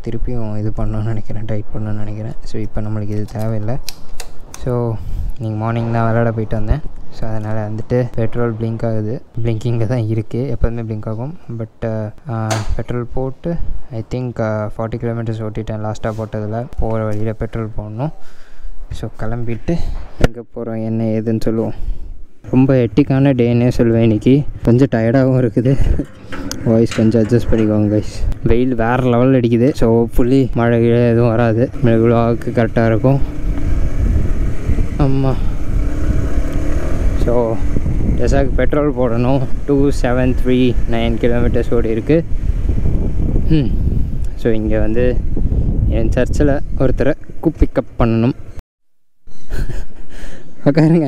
திருப்பியும் இது பண்ணணும்னு நினைக்கிறேன் டைட் பண்ணணும்னு நினைக்கிறேன் ஸோ இப்போ நம்மளுக்கு இது தேவையில்லை ஸோ நீங்கள் மார்னிங் தான் விளையாட போயிட்டு வந்தேன் ஸோ அதனால் வந்துட்டு பெட்ரோல் பிளிங்க் ஆகுது பிளிங்கிங்கில் தான் இருக்குது எப்போதுமே பிளிங்க் ஆகும் பட் பெட்ரோல் போட்டு ஐ திங்க் ஃபார்ட்டி கிலோமீட்டர்ஸ் ஓட்டிட்டேன் லாஸ்ட்டாக போட்டதில் போகிற வழியில் பெட்ரோல் போடணும் ஸோ கிளம்பிட்டு எங்கே போகிறோம் என்ன ஏதுன்னு சொல்லுவோம் ரொம்ப எட்டிக்கான டேன்னே சொல்லுவேன் இன்றைக்கி கொஞ்சம் டயர்டாகவும் இருக்குது வாய்ஸ் கொஞ்சம் அட்ஜஸ்ட் பண்ணிக்கோங்க கைஸ் வெயில் வேறு லெவலில் அடிக்குது ஸோ புள்ளி மழை கிழ எதுவும் வராது விழாவுக்கு கரெக்டாக இருக்கும் ஆமாம் ஸோ டெசாக்கு பெட்ரோல் போடணும் two seven three nine kilometres ஓடி இருக்குது ம் ஸோ இங்கே வந்து என் சர்ச்சில் ஒருத்தரை பிக்கப் பண்ணணும் உட்காருங்க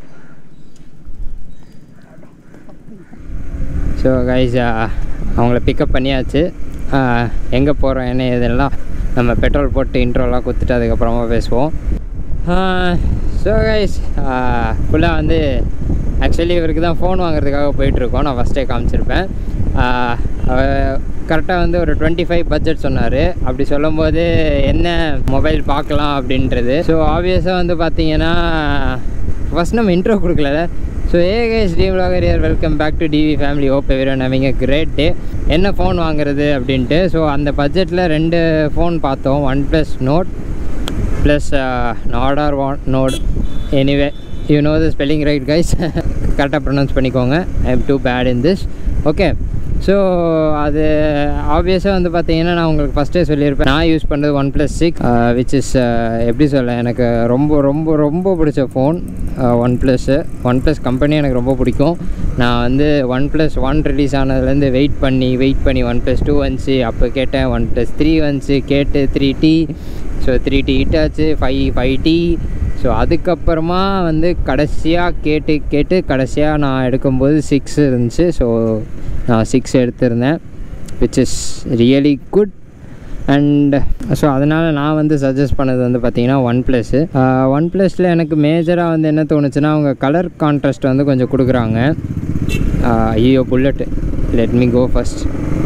ஸோ கைஸ் அவங்கள பிக்கப் பண்ணியாச்சு எங்கே போகிறோம் என்ன இதெல்லாம் நம்ம பெட்ரோல் போட்டு இன்ட்ரோலாம் கொடுத்துட்டு அதுக்கப்புறமா பேசுவோம் ஸோ கைஸ் ஃபுல்லாக வந்து ஆக்சுவலி இவருக்கு தான் ஃபோன் வாங்குறதுக்காக போயிட்டுருக்கோம் நான் ஃபஸ்ட்டே காமிச்சிருப்பேன் கரெக்டாக வந்து ஒரு டுவெண்ட்டி ஃபைவ் பட்ஜெட் சொன்னார் அப்படி சொல்லும்போது என்ன மொபைல் பார்க்கலாம் அப்படின்றது ஸோ ஆப்வியஸாக வந்து பார்த்தீங்கன்னா ஃபஸ்ட் நம்ம இன்ட்ரோ கொடுக்கல so hey guys T vlogger here welcome back to TV family hope every having a great day என்ன ஃபோன் வாங்குறது அப்படின்ட்டு ஸோ அந்த பட்ஜெட்டில் ரெண்டு ஃபோன் பார்த்தோம் ஒன் ப்ளஸ் நோட் ப்ளஸ் நாடார் One Nord anyway you know the spelling right guys கரெக்டாக pronounce பண்ணிக்கோங்க I am too bad in this okay so அது ஆப்வியஸாக வந்து பார்த்தீங்கன்னா நான் உங்களுக்கு ஃபஸ்ட்டே சொல்லியிருப்பேன் நான் யூஸ் பண்ணுறது OnePlus six which is எப்படி சொல்ல எனக்கு ரொம்ப ரொம்ப ரொம்ப பிடிச்ச phone OnePlus OnePlus company எனக்கு ரொம்ப பிடிக்கும் நான் வந்து ஒன் ப்ளஸ் ஒன் ரிலீஸ் ஆனதுலேருந்து வெயிட் பண்ணி வெயிட் பண்ணி ஒன் ப்ளஸ் டூ வந்துச்சு அப்போ கேட்டேன் ஒன் ப்ளஸ் த்ரீ வந்துச்சு கேட்டு three T so three T hit ஆச்சு ஃபைவ் ஃபைவ் டி ஸோ அதுக்கப்புறமா வந்து கடைசியாக கேட்டு கேட்டு கடைசியாக நான் எடுக்கும்போது சிக்ஸ் இருந்துச்சு ஸோ நான் சிக்ஸ் எடுத்திருந்தேன் which is really good and so அதனால் நான் வந்து சஜஸ்ட் பண்ணது வந்து பார்த்திங்கன்னா ஒன் ப்ளஸ்ஸு ஒன் ப்ளஸில் எனக்கு மேஜராக வந்து என்ன தோணுச்சுன்னா அவங்க கலர் கான்ட்ராஸ்ட் வந்து கொஞ்சம் கொடுக்குறாங்க ஐயோ bullet let me go first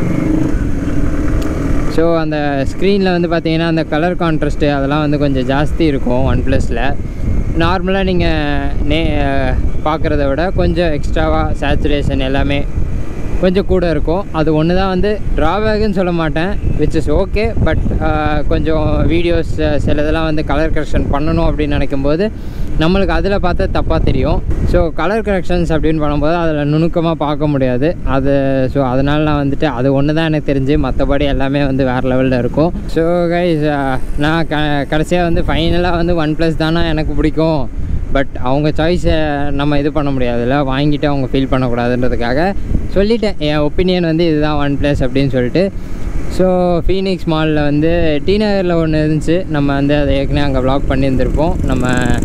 so அந்த ஸ்க்ரீனில் வந்து பார்த்தீங்கன்னா அந்த கலர் கான்ட்ராஸ்ட்டு அதெல்லாம் வந்து கொஞ்சம் ஜாஸ்தி இருக்கும் ஒன் ப்ளஸில் நார்மலாக நீங்கள் நே பார்க்குறத விட கொஞ்சம் எக்ஸ்ட்ராவாக சேச்சுரேஷன் எல்லாமே கொஞ்சம் கூட இருக்கும் அது ஒன்று தான் வந்து ட்ராபேக்குன்னு சொல்ல மாட்டேன் விச் இஸ் ஓகே பட் கொஞ்சம் வீடியோஸ் சில இதெல்லாம் வந்து கலர் கரெக்ஷன் பண்ணணும் அப்படின்னு நினைக்கும்போது நம்மளுக்கு அதில் பார்த்தா தப்பாக தெரியும் ஸோ கலர் கரெக்ஷன்ஸ் அப்படின்னு பண்ணும்போது அதில் நுணுக்கமாக பார்க்க முடியாது அது ஸோ அதனால் நான் வந்துட்டு அது ஒன்று தான் எனக்கு தெரிஞ்சு மற்றபடி எல்லாமே வந்து வேறு லெவலில் இருக்கும் ஸோ கைஸ் நான் க கடைசியாக வந்து ஃபைனலாக வந்து ஒன் ப்ளஸ் தானே எனக்கு பிடிக்கும் பட் அவங்க சாய்ஸை நம்ம இது பண்ண முடியாதுல்ல வாங்கிட்டு அவங்க ஃபீல் பண்ணக்கூடாதுன்றதுக்காக சொல்லிட்டேன் என் ஒப்பீனியன் வந்து இதுதான் ஒன் ப்ளஸ் அப்படின்னு சொல்லிட்டு ஸோ ஃபீனிக்ஸ் மாலில் வந்து டி நகரில் ஒன்று இருந்துச்சு நம்ம வந்து அதை ஏற்கனவே அங்கே வ்ளாக் பண்ணியிருந்திருப்போம் நம்ம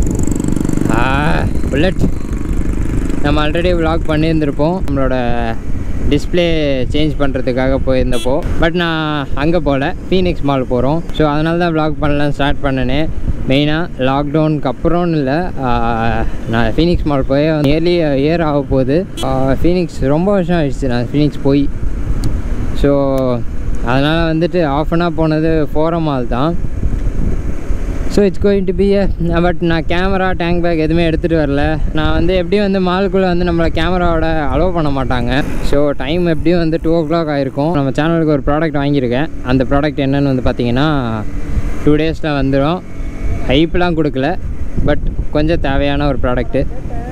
புல்லட் நம்ம ஆல்ரெடி வ்ளாக் பண்ணியிருந்திருப்போம் நம்மளோட டிஸ்பிளே சேஞ்ச் பண்ணுறதுக்காக போயிருந்தப்போ பட் நான் அங்கே போகல ஃபீனிக்ஸ் மால் போகிறோம் ஸோ அதனால தான் வ்ளாக் பண்ணலாம் ஸ்டார்ட் பண்ணினேன் மெயினாக லாக்டவுனுக்கு அப்புறம்னு இல்லை நான் ஃபீனிக்ஸ் மால் போய் நியர்லி இயர் ஆக போகுது ஃபீனிக்ஸ் ரொம்ப வருஷம் ஆயிடுச்சு நான் ஃபீனிக்ஸ் போய் ஸோ அதனால் வந்துட்டு ஆஃப் அன் போனது ஃபோரம் மால் தான் so it's going to be but நான் கேமரா டேங்க் பேக் எதுவுமே எடுத்துகிட்டு வரல நான் வந்து எப்படியும் வந்து மாலுக்குள்ளே வந்து நம்மளை கேமராவோட அலோவ் பண்ண மாட்டாங்க ஸோ டைம் எப்படியும் வந்து டூ ஓ கிளாக் ஆகிருக்கும் நம்ம சேனலுக்கு ஒரு ப்ராடக்ட் வாங்கியிருக்கேன் அந்த ப்ராடக்ட் என்னென்னு வந்து பார்த்தீங்கன்னா டூ டேஸில் வந்துடும் ஹைப்லாம் கொடுக்கல பட் கொஞ்சம் தேவையான ஒரு ப்ராடக்ட்டு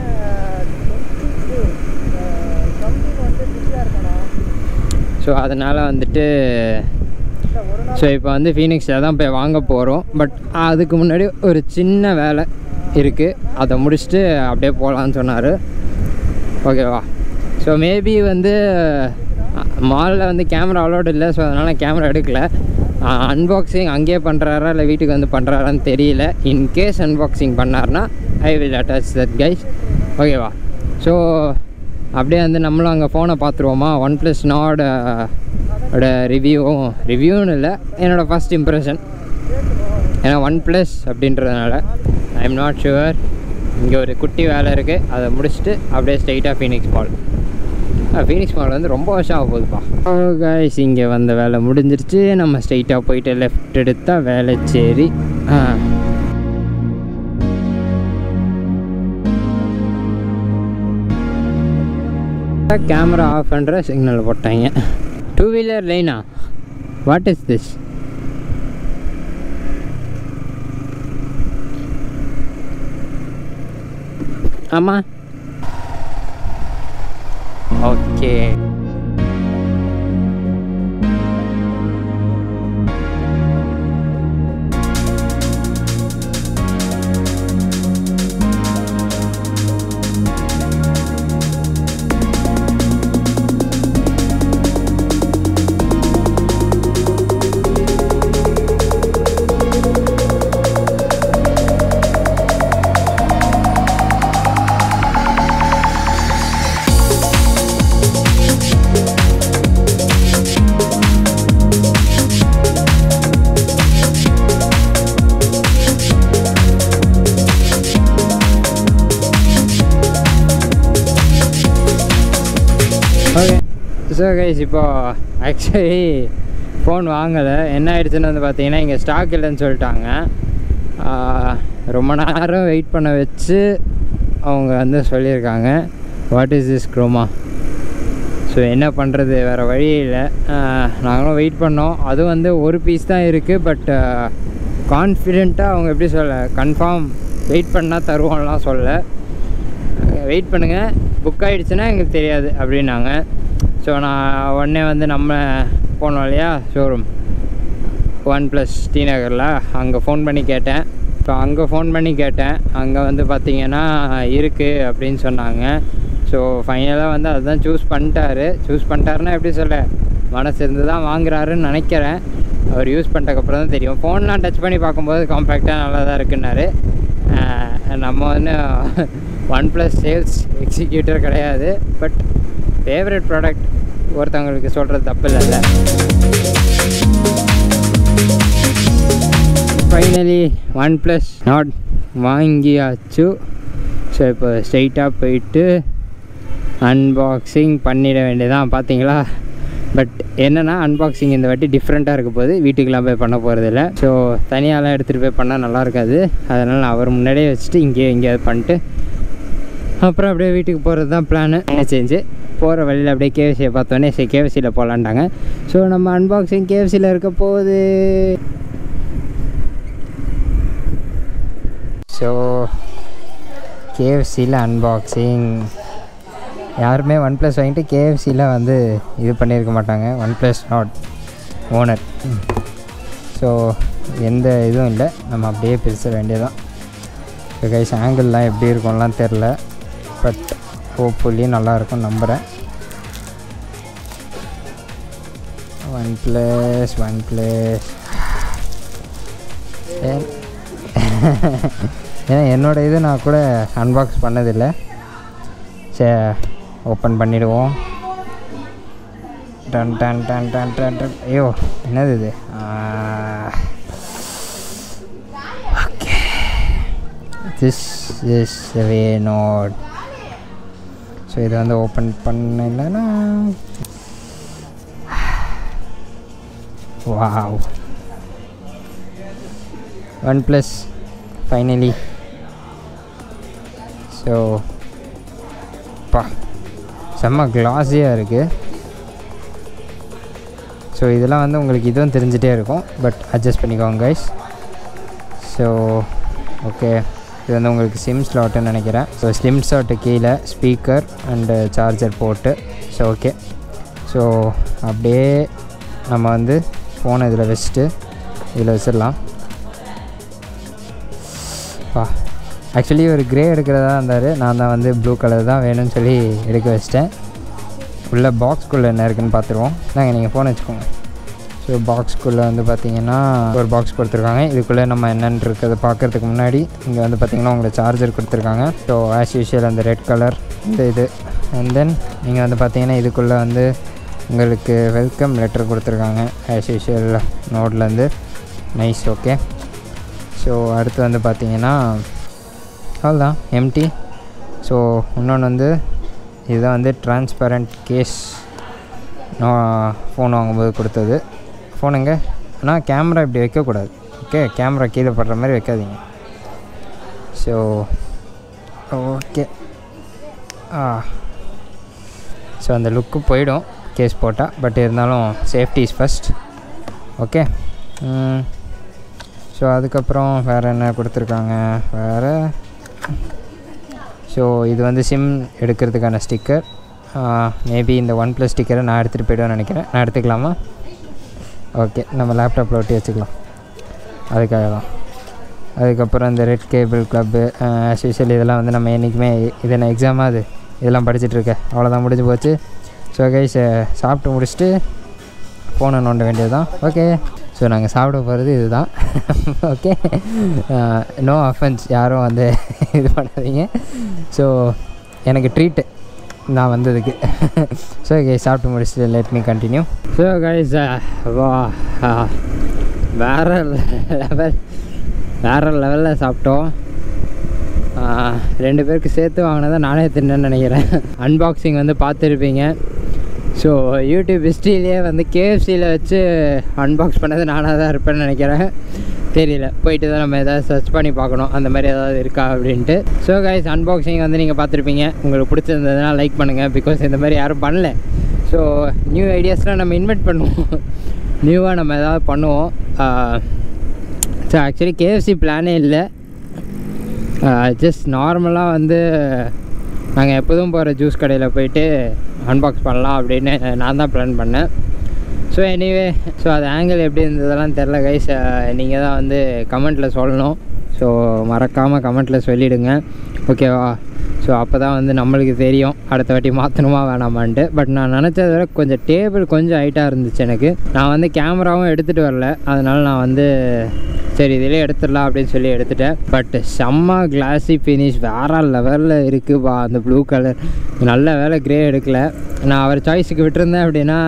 ஸோ அதனால் வந்துட்டு ஸோ இப்போ வந்து ஃபீனிக்ஸில் தான் போய் வாங்க போகிறோம் பட் அதுக்கு முன்னாடி ஒரு சின்ன வேலை இருக்குது அதை முடிச்சுட்டு அப்படியே போகலான்னு சொன்னார் ஓகேவா ஸோ மேபி வந்து மாலில் வந்து கேமரா அலோடு இல்லை ஸோ அதனால் கேமரா எடுக்கல அன்பாக்சிங் அங்கேயே பண்ணுறாரா இல்லை வீட்டுக்கு வந்து பண்ணுறாரான்னு தெரியல இன்கேஸ் அன்பாக்சிங் பண்ணார்னா I will attach that guys ஓகேவா ஸோ அப்படியே வந்து நம்மளும் அங்கே ஃபோனை பார்த்துருவோமா ஒன் ப்ளஸ் நாட் ஓட ரிவ்யூவும் ரிவ்யூன்னு இல்லை என்னோடய ஃபஸ்ட் இம்ப்ரெஷன் ஏன்னா ஒன் ப்ளஸ் அப்படின்றதுனால ஐ எம் நாட் ஷுவர் இங்கே ஒரு குட்டி வேலை இருக்குது அதை முடிச்சுட்டு அப்படியே ஸ்ட்ரைட்டாக ஃபீனிக்ஸ் பால் ஃபீனிக்ஸ் மால் வந்து ரொம்ப வருஷம் ஆக போகுதுப்பா கைஸ் இங்கே வந்த வேலை முடிஞ்சிருச்சு நம்ம ஸ்ட்ரைட்டாக போயிட்டு லெஃப்ட் எடுத்தால் வேலைச்சேரி ஆ கேமரா ஆஃப் பண்ணுற சிக்னல் போட்டாங்க டூ வீலர் லைனா வாட் இஸ் திஸ் ஆமாம் ஓகே ஓகே ஸோ கைஸ் இப்போ ஆக்சுவலி ஃபோன் வாங்கலை என்ன ஆயிடுச்சுன்னு வந்து பார்த்தீங்கன்னா இங்கே ஸ்டாக் இல்லைன்னு சொல்லிட்டாங்க ஆஹ், ரொம்ப நேரம் வெயிட் பண்ண வச்சு அவங்க வந்து சொல்லியிருக்காங்க what is this Croma so என்ன பண்ணுறது வேறு வழி இல்லை ஆஹ், நாங்களும் வெயிட் பண்ணோம் அதுவும் வந்து ஒரு பீஸ் தான் இருக்குது பட் கான்ஃபிடெண்ட்டாக அவங்க எப்படி சொல்ல கன்ஃபார்ம் வெயிட் பண்ணால் தருவோம்லாம் சொல்ல வெயிட் பண்ணுங்கள் புக் ஆகிடுச்சுன்னா எங்களுக்கு தெரியாது அப்படின்னாங்க ஸோ நான் உடனே வந்து நம்ம போனோம் இல்லையா ஷோரூம் ஒன் ப்ளஸ் டி நகரில் அங்கே ஃபோன் பண்ணி கேட்டேன் ஸோ அங்கே ஃபோன் பண்ணி கேட்டேன் அங்கே வந்து பார்த்தீங்கன்னா இருக்குது அப்படின்னு சொன்னாங்க ஸோ ஃபைனலாக வந்து அதுதான் சூஸ் பண்ணிட்டாரு சூஸ் பண்ணிட்டாருன்னா எப்படி சொல்ல மனசு இருந்து தான் வாங்குறாருன்னு நினைக்கிறேன் அவர் யூஸ் பண்ணிட்டக்கப்புறம் தான் தெரியும் ஃபோன்லாம் டச் பண்ணி பார்க்கும்போது காம்பேக்டாக நல்லா தான் இருக்குன்னாரு ஆஹ் நம்ம வந்து ஒன் ப்ளஸ் சேல்ஸ் எக்ஸிக்யூட்டர் கிடையாது பட் ஃபேவரட் ப்ராடக்ட் ஒருத்தவங்களுக்கு சொல்கிறது தப்பு இல்லைல்ல ஃபைனலி ஒன் ப்ளஸ் நாட் வாங்கியாச்சு ஸோ இப்போ ஸ்ட்ரைட்டாக போயிட்டு அன்பாக்சிங் பண்ணிட வேண்டியதான் பார்த்தீங்களா பட் என்னென்னா அன்பாக்சிங் இந்த வாட்டி டிஃப்ரெண்ட்டாக இருக்க போது வீட்டுக்கெலாம் போய் பண்ண போகிறதில்ல ஸோ தனியாலாம் எடுத்துகிட்டு போய் பண்ணால் நல்லா இருக்காது அதனால் நான் அவர் முன்னாடியே வச்சுட்டு இங்கேயே எங்கேயாவது பண்ணிட்டு அப்புறம் அப்படியே வீட்டுக்கு போகிறது தான் பிளானு என்ன சேஞ்சு போகிற வழியில் அப்படியே கேஎஃப்சியை பார்த்தோன்னே சரி கேஎஃப்சியில் போகலான்ட்டாங்க ஸோ நம்ம அன்பாக்சிங் கேஎஃப்சியில் இருக்க போகுது ஸோ கேஎஃப்சியில் அன்பாக்சிங் யாருமே ஒன் ப்ளஸ் வாங்கிட்டு கேஎஃப்சியில் வந்து இது பண்ணியிருக்க மாட்டாங்க OnePlus Nord owner so எந்த இதுவும் இல்லை நம்ம அப்படியே பிரிச்ச வேண்டியதான் இப்போ கைஸ் ஆங்கிள்லாம் எப்படி இருக்கும்லாம் தெரில பட் ஹோப்ஃபுல்லி நல்லாயிருக்கும் நம்புகிறேன் ஒன் ப்ளஸ் ஒன் ப்ளஸ் ஏன்னா என்னோட இது நான் கூட அன்பாக்ஸ் பண்ணதில்லை சரி ஓப்பன் பண்ணிடுவோம் டன் டன் டன் டன் டன் டன் ஐயோ என்னது இது okay this is way Nord so இதை வந்து ஓப்பன் பண்ணலைன்னா wow OnePlus finally so பா செம்ம கிளாஸியாக இருக்குது ஸோ இதெல்லாம் வந்து உங்களுக்கு இதுவும் தெரிஞ்சிட்டே இருக்கும் பட் அட்ஜஸ்ட் பண்ணிக்கோங்க கைஸ் ஸோ ஓகே இது வந்து உங்களுக்கு சிம் ஸ்லாட்டுன்னு நினைக்கிறேன் ஸோ ஸ்லிம் ஸ்லாட்டு கீழே ஸ்பீக்கர் அண்டு சார்ஜர் போட்டு ஸோ ஓகே ஸோ அப்படியே நம்ம வந்து ஃபோனை இதில் வச்சுட்டு இதில் வச்சிடலாம் பா ஆக்சுவலி ஒரு கிரே எடுக்கிறதா இருந்தார் நான் தான் வந்து ப்ளூ கலர் தான் வேணும்னு சொல்லி எடுக்க வச்சிட்டேன் உள்ள பாக்ஸ்குள்ளே என்ன இருக்குன்னு பார்த்துருவோம் நாங்கள் நீங்கள் ஃபோன் வச்சுக்கோங்க ஸோ பாக்ஸ்குள்ளே வந்து பார்த்தீங்கன்னா ஒரு பாக்ஸ் கொடுத்துருக்காங்க இதுக்குள்ளே நம்ம என்னென்னு இருக்கிறத பார்க்குறதுக்கு முன்னாடி இங்கே வந்து பார்த்தீங்கன்னா உங்களுக்கு சார்ஜர் கொடுத்துருக்காங்க ஸோ ஆஸ் யூஷுவல் அந்த ரெட் கலர் இந்த இது அண்ட் தென் நீங்கள் வந்து பார்த்தீங்கன்னா இதுக்குள்ளே வந்து உங்களுக்கு வெல்கம் லெட்டர் கொடுத்துருக்காங்க ஆஸ் யூஷுவல் நோட்லேருந்து நைஸ் ஓகே ஸோ அடுத்து வந்து பார்த்தீங்கன்னா அவ்வளோதான் எம்டி ஸோ இன்னொன்று வந்து இதுதான் வந்து டிரான்ஸ்பரண்ட் கேஸ் நான் ஃபோன் வாங்கும்போது கொடுத்தது ஃபோனுங்க ஆனால் கேமரா இப்படி வைக்கக்கூடாது ஓகே கேமரா கீழே படுற மாதிரி வைக்காதீங்க ஸோ ஓகே ஆ ஸோ அந்த லுக்கு போயிடும் கேஸ் போட்டால் பட் இருந்தாலும் safety is first okay so அதுக்கப்புறம் வேறு என்ன கொடுத்துருக்காங்க வேறு ஸோ இது வந்து சிம் எடுக்கிறதுக்கான ஸ்டிக்கர் மேபி இந்த ஒன் ப்ளஸ் ஸ்டிக்கரை நான் எடுத்துகிட்டு போய்டுவேன்னு நினைக்கிறேன் நான் எடுத்துக்கலாமா ஓகே நம்ம லேப்டாப்பில் ஒட்டி வச்சுக்கலாம் அதுக்காக தான் அதுக்கப்புறம் இந்த ரெட் கேபிள் கிளப்பு ஸ்பெஷல் இதெல்லாம் வந்து நம்ம என்றைக்குமே இது என்ன எக்ஸாமா அது இதெல்லாம் படிச்சுட்ருக்கேன் அவ்வளோதான் முடிஞ்சு போச்சு ஸோ கைஸ் சாப்பிட்டு முடிச்சுட்டு ஃபோனை நோண்ட வேண்டியது தான் ஓகே ஸோ நாங்கள் சாப்பிட போகிறது இதுதான் ஓகே நோ அஃபென்ஸ் யாரும் வந்து இது பண்ணாதீங்க ஸோ எனக்கு ட்ரீட்டு நான் வந்ததுக்கு ஸோ கைஸ் சாப்பிட்டு முடிச்சுட்டு let me continue so guys வா வேறு லெவல் வேறு லெவலில் சாப்பிட்டோம் ரெண்டு பேருக்கு சேர்த்து வாங்கினதை நானே தின்னேன்னு நினைக்கிறேன் அன்பாக்சிங் வந்து பார்த்துருப்பீங்க ஸோ யூடியூப் ஹிஸ்ட்ரியிலே வந்து கேஎஃப்சியில் வச்சு அன்பாக்ஸ் பண்ணது நானாக தான் இருப்பேன்னு நினைக்கிறேன் தெரியல போயிட்டு தான் நம்ம எதாவது சர்ச் பண்ணி பார்க்கணும் அந்த மாதிரி ஏதாவது இருக்கா அப்படின்ட்டு ஸோ கைஸ் அன்பாக்சிங் வந்து நீங்கள் பார்த்துருப்பீங்க உங்களுக்கு பிடிச்சிருந்ததுன்னா லைக் பண்ணுங்கள் பிகாஸ் இந்த மாதிரி யாரும் பண்ணல ஸோ நியூ ஐடியாஸ்லாம் நம்ம இன்வைட் பண்ணுவோம் நியூவாக நம்ம ஏதாவது பண்ணுவோம் ஸோ ஆக்சுவலி கேஎஃப்சி பிளானே இல்லை ஜஸ்ட் நார்மலாக வந்து நாங்கள் எப்போதும் போகிற ஜூஸ் கடையில் போயிட்டு அன்பாக்ஸ் பண்ணலாம் அப்படின்னு நான் தான் பிளான் பண்ணேன் ஸோ எனிவே ஸோ அது ஆங்கிள் எப்படி இருந்ததெல்லாம் தெரில கைஸ் நீங்கள் தான் வந்து கமெண்ட்டில் சொல்லணும் ஸோ மறக்காமல் கமெண்ட்டில் சொல்லிவிடுங்க ஓகேவா ஸோ அப்போ தான் வந்து நம்மளுக்கு தெரியும் அடுத்த வாட்டி மாற்றணுமா வேணாமான்ட்டு பட் நான் நினச்சதை விட கொஞ்சம் டேபிள் கொஞ்சம் ஹைட்டாக இருந்துச்சு எனக்கு நான் வந்து கேமராவும் எடுத்துகிட்டு வரல அதனால் நான் வந்து சரி இதிலே எடுத்துடலாம் அப்படின்னு சொல்லி எடுத்துட்டேன் பட் செம்ம கிளாஸி ஃபினிஷ் வேறு லெவலில் இருக்குப்பா அந்த ப்ளூ கலர் நல்ல வேலை க்ரே எடுக்கல நான் அவர் சாய்ஸுக்கு விட்டுருந்தேன் அப்படின்னா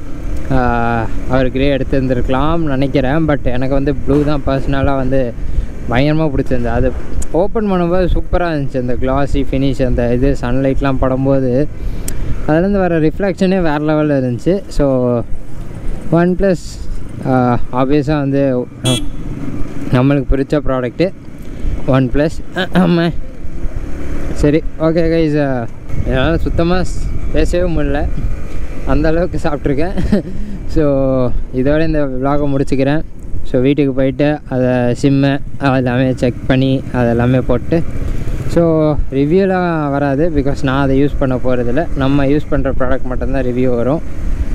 அவர் க்ரே எடுத்துருந்துருக்கலாம்னு நினைக்கிறேன் பட் எனக்கு வந்து ப்ளூ தான் பர்சனலாக வந்து பயங்கரமாக பிடிச்சிருந்தது அது ஓப்பன் பண்ணும்போது சூப்பராக இருந்துச்சு அந்த கிளாஸி ஃபினிஷ் அந்த இது சன்லைட்லாம் படும்போது அதுலேருந்து வர ரிஃப்ளெக்ஷனே வேறு லெவலில் இருந்துச்சு ஸோ ஒன் ப்ளஸ் ஆப்வியஸாக வந்து நம்மளுக்கு பிடிச்ச ப்ராடக்ட்டு ஒன் ப்ளஸ் ஆமாம் சரி ஓகே கைஸ் என்னால் சுத்தமாக பேசவே முடியல அந்த அளவுக்கு சாப்பிட்ருக்கேன் ஸோ இதோட இந்த விலாகை முடிச்சுக்கிறேன் ஸோ வீட்டுக்கு போயிட்டு அதை சிம்மு அதெல்லாமே செக் பண்ணி அதெல்லாமே போட்டு ஸோ ரிவ்யூலாம் வராது பிகாஸ் நான் அதை யூஸ் பண்ண போகிறதில்ல நம்ம யூஸ் பண்ணுற ப்ராடக்ட் மட்டும்தான் ரிவ்யூ வரும்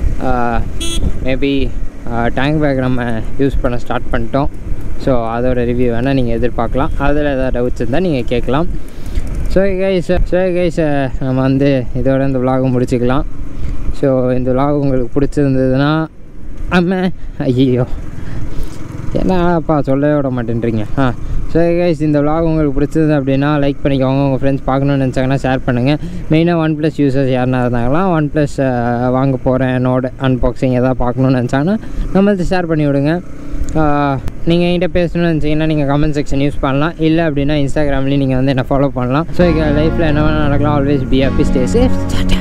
மேபி டேங்க் பேக் நம்ம யூஸ் பண்ண ஸ்டார்ட் பண்ணிட்டோம் ஸோ அதோட ரிவ்யூ வேணால் நீங்கள் எதிர்பார்க்கலாம் அதில் ஏதாவது டவுட்ஸ் இருந்தால் நீங்கள் கேட்கலாம் ஸோ கைஸ் ஸோ கைஸ் நம்ம வந்து இதோட இந்த விலாகை முடிச்சுக்கலாம் ஸோ இந்த விலாக் உங்களுக்கு பிடிச்சிருந்ததுன்னா அம்மா ஐயோ என்னப்பா சொல்லவே விட மாட்டேன்றீங்க ஆ ஸோ கைஸ் இந்த விலாக் உங்களுக்கு பிடிச்சது அப்படின்னா லைக் பண்ணிக்கோங்க உங்கள் ஃப்ரெண்ட்ஸ் பார்க்கணுன்னு நினச்சாங்கன்னா ஷேர் பண்ணுங்கள் மெயினாக ஒன் ப்ளஸ் யூசர்ஸ் யாருனா இருந்தாங்களாம் ஒன் ப்ளஸ் வாங்க போகிறேன் என்னோட அன்பாக்சிங் எதாவது பார்க்கணுன்னு நினச்சாங்கன்னா நம்மள்ட்ட ஷேர் பண்ணி விடுங்க நீங்கள் என்கிட்ட பேசணும்னு நினச்சிங்கன்னா நீங்கள் கமெண்ட் செக்ஷன் யூஸ் பண்ணலாம் இல்லை அப்படின்னா இன்ஸ்டாகிராம்லேயும் நீங்கள் வந்து என்ன ஃபாலோ பண்ணலாம் ஸோ லைஃப்பில் என்ன வேணால் நடக்கலாம் always be happy stay safe